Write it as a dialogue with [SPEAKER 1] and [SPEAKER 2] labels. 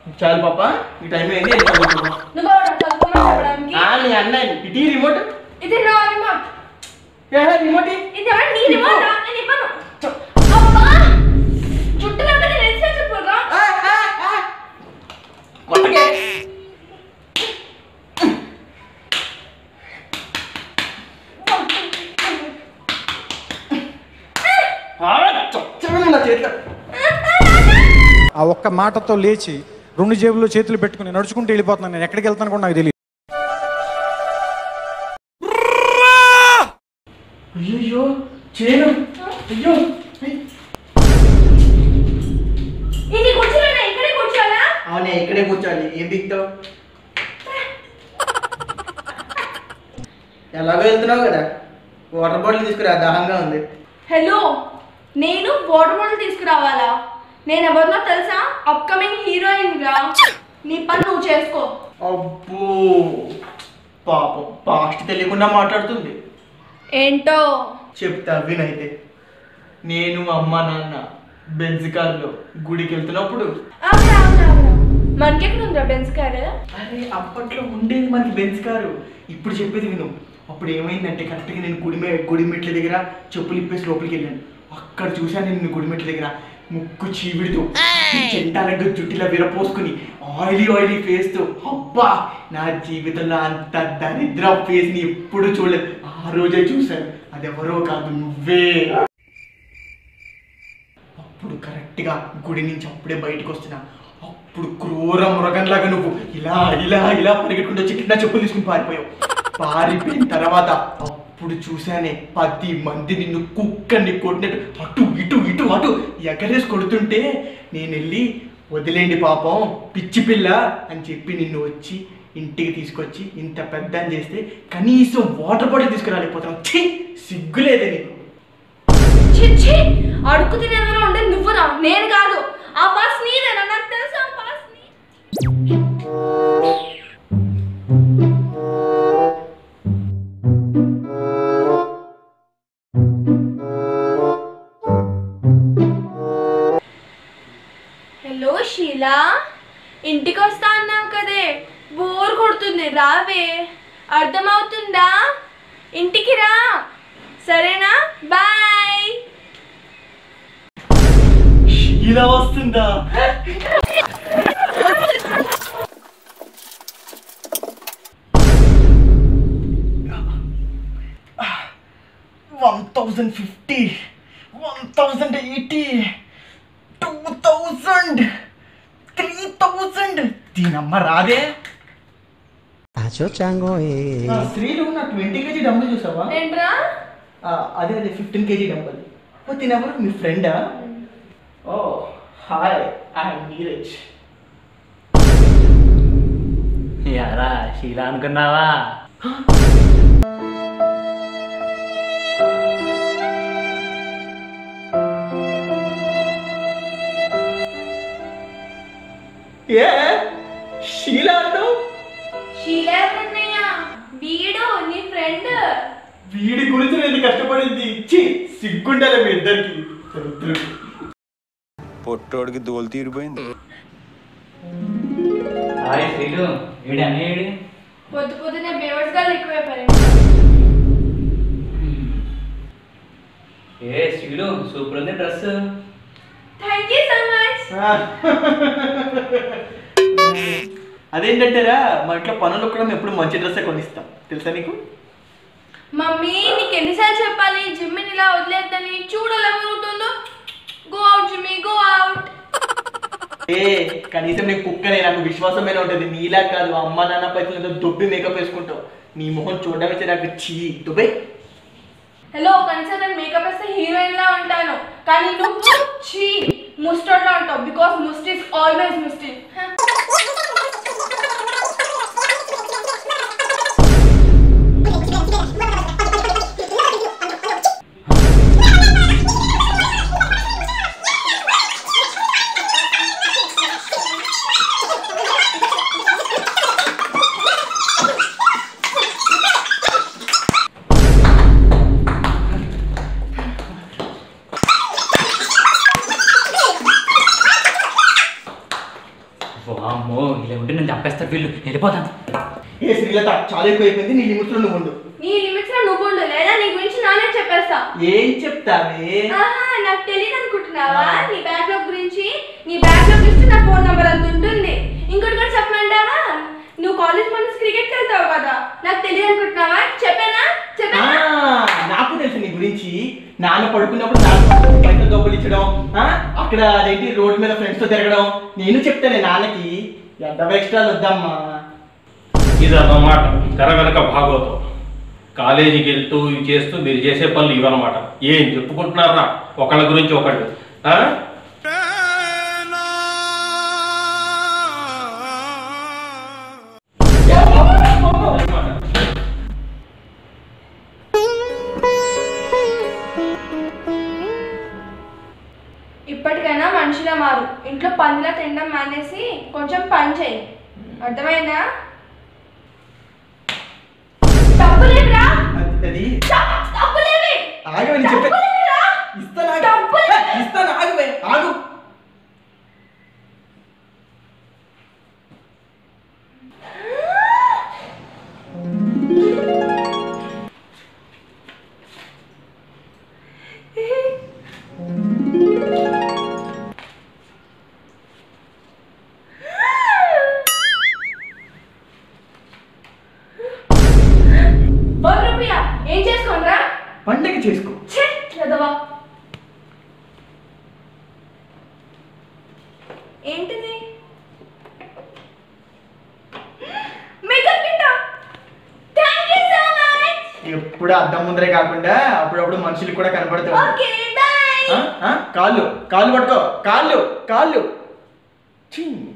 [SPEAKER 1] చాలు పాప ఈ టైం అయింది వెళ్ళి చదువుకుందాం.
[SPEAKER 2] నువ్వు ఎవరు చదువుకున్నావు చెప్పడానికి
[SPEAKER 1] ఆ, మీ అన్నయ్య ఇటీ రిమోట్
[SPEAKER 2] ఇది నా రిమోట్
[SPEAKER 1] ఏ రిమోట్ ఇ.
[SPEAKER 2] ఇది ఎవరు నీ రిమోట్ నేను ఇవ్వను అబ్బా చుట్టూ నేను రెస్ట్ చెప్పురా
[SPEAKER 1] ఆ, ఆ, ఆ. కొట్టకే. ఆ, చచ్చగా నా చేతిలో
[SPEAKER 3] ఆ ఒక్క మాటతో లేచి రెండు జేబుల్లో చేతులు పెట్టుకుని నడుచుకుంటూ వెళ్ళిపోతున్నాను నేను ఎక్కడికి వెళ్తాను కూడా నాకు తెలియదు
[SPEAKER 1] అయ్యో చేయను అయ్యో
[SPEAKER 2] ఇది కూర్చోలేనా ఇక్కడే కూర్చోాలా
[SPEAKER 1] అవునే ఇక్కడే కూర్చోండి ఏం బిక్తావు ఎలాగో వెళ్తున్నావు కదా వాటర్ బాటిల్ తీసుకురా దాహంగా ఉంది
[SPEAKER 2] హలో నేను వాటర్ బాటిల్ తీసుకురావాలా నేను ఎవరినో తెలుసా అప్కమింగ్ హీరోయిన్ రా నీ పని నువ్వు చేసుకో
[SPEAKER 1] అబ్బో పాపం పాస్ట్ తెలియకుండా మాట్లాడుతుంది
[SPEAKER 2] ఏంటో
[SPEAKER 1] చెప్తా వినైతే నేను అమ్మ నాన్న బెంజ్ కార్లో గుడికి వెళ్తున్నప్పుడు
[SPEAKER 2] అవునా అవునా అవునా మనకెక్కడ ఉందిరా బెన్స్ కారు
[SPEAKER 1] అరే అప్పట్లో ఉండేది మనకి బెంజ్ కారు ఇప్పుడు చెప్పేది విను అప్పుడు ఏమైందంటే కరెక్ట్గా నేను గుడి మే గుడి మెట్ల దగ్గర చెప్పులు ఇప్పేసి లోపలికి వెళ్ళాను అక్కడ చూశాను నేను గుడి మెట్ల దగ్గర ముక్కు చీవిడితో చెంటాలగ్గ జుట్టిలా విరపోసుకుని ఆయిలీ ఆయిలీ ఫేస్ తో అబ్బా నా జీవితంలో అంత దరిద్ర ఫేస్ ని ఎప్పుడు చూడలేదు ఆ రోజే చూశాను అది ఎవరో కాదు నువ్వే అప్పుడు కరెక్ట్గా గుడి నుంచి అప్పుడే బయటకు వస్తున్నా అప్పుడు క్రూర మృగంలాగా నువ్వు ఇలా ఇలా ఇలా పరిగెట్టుకుంటూ వచ్చి నా చెప్పులు తీసుకుని పారిపోయావు పారిపోయిన తర్వాత అప్పుడు చూశానే పది మంది నిన్ను కుక్కని కొట్టినట్టు అటు ఇటు ఇటు అటు ఎగరేసి కొడుతుంటే నేను వెళ్ళి వదిలేండి పాపం పిచ్చి పిల్ల అని చెప్పి నిన్ను వచ్చి ఇంటికి తీసుకొచ్చి ఇంత పెద్ద అని చేస్తే కనీసం వాటర్ బాటిల్ తీసుకురాలేకపోతున్నావు ఛీ సిగ్గులేదే నీకు
[SPEAKER 2] చిచ్చి అడుగు తినేవారు ఉండే నువ్వురా నేను కాదు ఆ పర్స్ నీదేనా నాకు తెలుసు ఆ పర్స్ నీ హలో షీలా ఇంటికి వస్తా అన్నావు కదే బోర్ కొడుతుంది రావే అర్థమవుతుందా ఇంటికి రా సరేనా బాయ్
[SPEAKER 1] ఇలా వస్తుందా one thousand fifty one thousand eighty two thousand three thousand దీనమ్మ రాదే
[SPEAKER 4] Acho chango eh.
[SPEAKER 1] ఆ, శ్రీలు నా ట్వంటీ కేజీ డంబుల్ చూసావా
[SPEAKER 2] ఏంట్రా
[SPEAKER 1] ఆ, అదే అదే ఫిఫ్టీన్ కేజీ డంబుల్ ఓ తినెవరు మీ ఫ్రెండా ఓ హాయ్ ఐఎమ్ నీరజ్
[SPEAKER 5] యారా శీలా అనుకున్నావా
[SPEAKER 1] ఏ షీలా అన్నావు
[SPEAKER 2] షీలా ఎవరన్నయ్య వీడు నీ ఫ్రెండ్
[SPEAKER 1] వీడి గురించి నేను కష్టపడింది ఛీ సిగ్గుండాలి మీ ఇద్దరికి దరిద్రులు.
[SPEAKER 6] పొట్టోడికి దోలు తీరిపోయింది
[SPEAKER 5] హాయ్ శ్రీలు వీడు అనేడు
[SPEAKER 2] పొద్దు పొద్దునే బేవర్స్ గా ఎక్కువైపోయారు
[SPEAKER 5] ఏ శ్రీలు సూపర్ ఉంది dress
[SPEAKER 2] thank you so much
[SPEAKER 1] ఆ. అదేంటంటారా మా ఇంట్లో పనులు కూడా ఎప్పుడు మంచి డ్రెస్సే కొనిస్తాం తెలుసా నీకు
[SPEAKER 2] మమ్మీ నీకు ఎన్నిసార్లు చెప్పాలి జిమ్ని ఇలా వదిలేద్దని చూడాలి ఎవరుతుందో go out Jimmy go out
[SPEAKER 1] ఏ కనీసం నీకు కుక్కనే నాకు విశ్వాసమైన ఉంటుంది నీలా కాదు అమ్మ నాన్న పైసలు దొబ్బి మేకప్ వేసుకుంటావు నీ మొహం చూడడం నాకు చీ దుబై
[SPEAKER 2] హలో కనీసం నేను మేకప్ వేస్తే హీరోయిన్ లా ఉంటాను కానీ నువ్వు చీ ముస్టర్డ్ లా ఉంటావు బికాస్ ముస్ట్ ఇస్ ఆల్వేస్ ముస్టి
[SPEAKER 5] వావ్ అమ్మో ఇలా ఉంటే నేను చంపేస్తారు వీళ్ళు వెళ్ళిపోతాను
[SPEAKER 1] ఏ శ్రీలత చాలా ఎక్కువ అయిపోయింది నీ లిమిట్స్ లో నువ్వు ఉండు
[SPEAKER 2] నీ లిమిట్స్ లో నువ్వు ఉండు లేదా నీ గురించి నానే చెప్పేస్తా
[SPEAKER 1] ఏం చెప్తావే
[SPEAKER 2] ఆహా నాకు తెలియదు అనుకుంటున్నావా నీ బ్యాక్లాగ్ గురించి నీ బ్యాక్లాగ్ లిస్ట్ నా ఫోన్ నంబర్ అంత ఉంటుంది ఇంకోటి కూడా చెప్పమంటావా నువ్వు కాలేజ్ మన క్రికెట్ వెళ్తావు కదా నాకు తెలియదు అనుకుంటున్నావా చెప్పానా
[SPEAKER 1] ఆ,
[SPEAKER 2] చెప్పానా
[SPEAKER 1] నాకు తెలుసు నీ గురించి నాన్న పడుకున్నప్పుడు నాన్న పైసలు డబ్బులు ఇచ్చడం ఆ, అక్కడ అదేంటి రోడ్డు మీద ఫ్రెండ్స్ తో తిరగడం నేను చెప్తానే నాన్నకి ఎంత ఎక్స్ట్రాలు వద్దమ్మా
[SPEAKER 7] ఇదన్నమాట తెర వెనక భాగవతం కాలేజీకి వెళ్తూ ఇవి చేస్తూ మీరు చేసే పనులు ఇవన్నమాట ఏం చెప్పుకుంటున్నారా ఒకళ్ళ గురించి ఒకళ్ళు ఆ?
[SPEAKER 2] ఇప్పటికైనా మనిషిలా మారు ఇంట్లో పందిలా తినడం మానేసి కొంచెం పని చేయి అర్థమైందా తప్పులేదురా
[SPEAKER 1] అది- అది
[SPEAKER 2] తప్పులేవి
[SPEAKER 1] ఆగవే నేను చెప్పే
[SPEAKER 2] తప్పులేదురా
[SPEAKER 1] ఇస్తాను ఆగు.
[SPEAKER 2] డబ్బులు-
[SPEAKER 1] ఏ, ఇస్తాను ఆగువే ఆగు
[SPEAKER 2] ఒక రూపాయ ఏం చేసుకోనరా
[SPEAKER 1] పండగ చేసుకో
[SPEAKER 2] ఛే చదవా ఏంటిది makeup kit thank you so much
[SPEAKER 1] ఎప్పుడు అద్దం ముందరే కాకుండా అప్పుడప్పుడు మనుషులకు కూడా కనబడుతుంది
[SPEAKER 2] ఓకే బాయ్
[SPEAKER 1] ఆ? ఆ? కాళ్ళు కాళ్ళు పట్టుకో కాళ్ళు కాళ్ళు ఛీ.